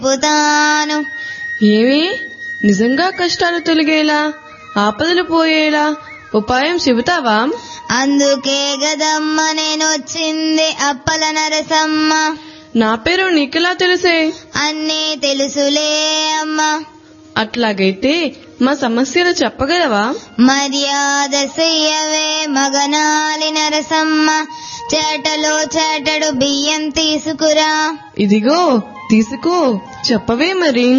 పుతాను ఏమి నిజంగా కష్టాలు తొలగేలా ఆపదలు పోయేలా ఉపాయం చెబుతావా అందుకే గదమ్మ నేనొచ్చింది అప్పల నరసమ్మ నా పేరు నీకెలా తెలుసే అన్నీ తెలుసులే అమ్మ అట్లాగైతే మా సమస్యలు చెప్పగలవా మర్యాద చెయ్యవే మగనాలి నరసమ్మ చేటలో చేటడు బియ్యం తీసుకురా ఇదిగో తీసుకో చెప్పవే మరి